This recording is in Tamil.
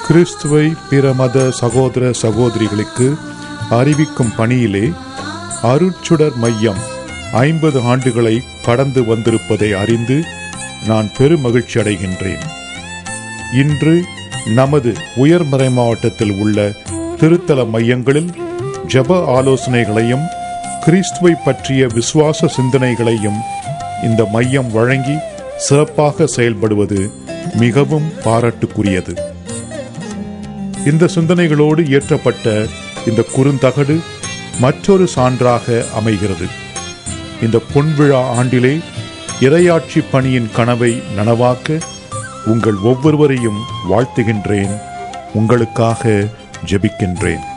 கிறிஸ்துவை பிற மத சகோதர சகோதரிகளுக்கு அறிவிக்கும் பணியிலே அருட்சுடர் மையம் ஐம்பது ஆண்டுகளை கடந்து வந்திருப்பதை அறிந்து நான் பெருமகிழ்ச்சி அடைகின்றேன் இன்று நமது உயர்மறை மாவட்டத்தில் உள்ள திருத்தல மையங்களில் ஜெப ஆலோசனைகளையும் கிறிஸ்துவை பற்றிய விசுவாச சிந்தனைகளையும் இந்த மையம் வழங்கி சிறப்பாக செயல்படுவது மிகவும் பாராட்டுக்குரியது இந்த சிந்தனைகளோடு இயற்றப்பட்ட இந்த குறுந்தகடு மற்றொரு சான்றாக அமைகிறது இந்த பொன்விழா ஆண்டிலே இரையாட்சி பணியின் கனவை நனவாக்க உங்கள் ஒவ்வொருவரையும் வாழ்த்துகின்றேன் உங்களுக்காக ஜெபிக்கின்றேன்